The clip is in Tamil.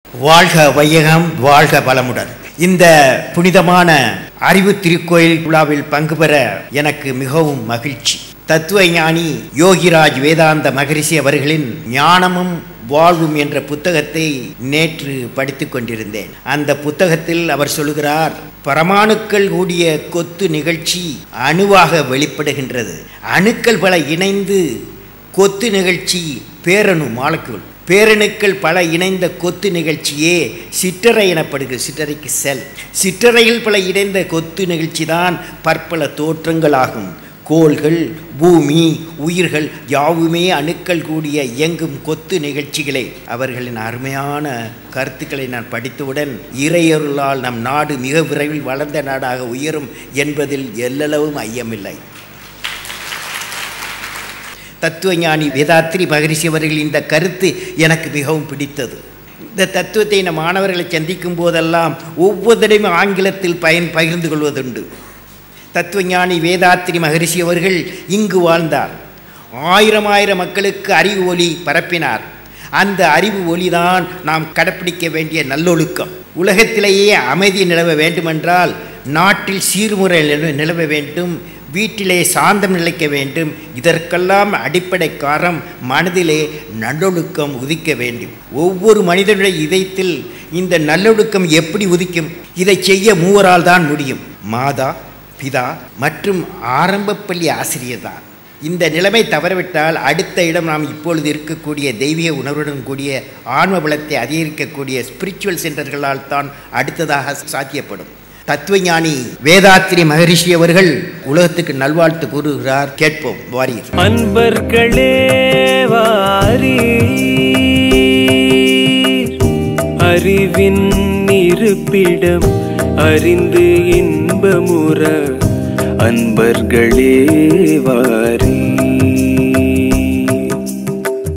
வாழ்க வையகம் வாழ்க பலமுடன் இந்த புனிதமான அறிவு திருக்கோயில் விழாவில் பங்கு பெற எனக்கு மிகவும் மகிழ்ச்சி தத்துவ ஞானி யோகிராஜ் வேதாந்த மகரிஷி அவர்களின் ஞானமும் வாழ்வும் என்ற புத்தகத்தை நேற்று படித்துக் கொண்டிருந்தேன் அந்த புத்தகத்தில் அவர் சொல்கிறார் பரமாணுக்கள் கூடிய கொத்து நிகழ்ச்சி அணுவாக வெளிப்படுகின்றது அணுக்கள் பல இணைந்து கொத்து நிகழ்ச்சி பேரணு மாலக்குள் பேரணுக்கள் பல இணைந்த கொத்து நிகழ்ச்சியே சிற்றறை எனப்படுகிறது சிற்றறைக்கு செல் சிற்றறையில் பல இணைந்த கொத்து நிகழ்ச்சி தான் பற்பல தோற்றங்களாகும் கோள்கள் பூமி உயிர்கள் யாவுமே அணுக்கள் கூடிய இயங்கும் கொத்து நிகழ்ச்சிகளை அவர்களின் அருமையான கருத்துக்களை நான் படித்தவுடன் இறையருளால் நம் நாடு மிக விரைவில் வளர்ந்த நாடாக உயரும் என்பதில் எல்லளவும் ஐயமில்லை தத்துவஞானி வேதாத்ரி மகரிஷி அவர்கள் இந்த கருத்து எனக்கு மிகவும் பிடித்தது இந்த தத்துவத்தை நம் மாணவர்களை சந்திக்கும் போதெல்லாம் ஒவ்வொருத்தரையும் ஆங்கிலத்தில் பயன் பகிர்ந்து கொள்வதுண்டு தத்துவஞானி வேதாத்ரி மகரிஷி அவர்கள் இங்கு வாழ்ந்தார் ஆயிரம் ஆயிரம் மக்களுக்கு அறிவு ஒளி பரப்பினார் அந்த அறிவு ஒளிதான் நாம் கடைப்பிடிக்க வேண்டிய நல்லொழுக்கம் உலகத்திலேயே அமைதி நிலவ வேண்டுமென்றால் நாட்டில் சீர்முறை நில- நிலவ வேண்டும் வீட்டிலே சாந்தம் நிலைக்க வேண்டும் இதற்கெல்லாம் அடிப்படை காரம் மனதிலே நல்லொழுக்கம் உதிக்க வேண்டும் ஒவ்வொரு மனிதனுடைய இதயத்தில் இந்த நல்லொழுக்கம் எப்படி உதிக்கும் இதை செய்ய மூவரால் தான் முடியும் மாதா பிதா மற்றும் ஆரம்ப பள்ளி ஆசிரியர் தான் இந்த நிலைமை தவறவிட்டால் அடுத்த இடம் நாம் இப்பொழுது இருக்கக்கூடிய தெய்வீக உணர்வுடன் கூடிய ஆன்ம பலத்தை அதிகரிக்கக்கூடிய ஸ்பிரிச்சுவல் சென்டர்களால் தான் அடுத்ததாக சாத்தியப்படும் தத்துவஞானி வேதாத்திரி மகரிஷி அவர்கள் உலகத்துக்கு நல்வாழ்த்து கூறுகிறார் கேட்போம் வாரியர் அன்பர்களே வாரி அறிவின் இருப்பிடம் அறிந்து இன்பமுற அன்பர்களே வாரி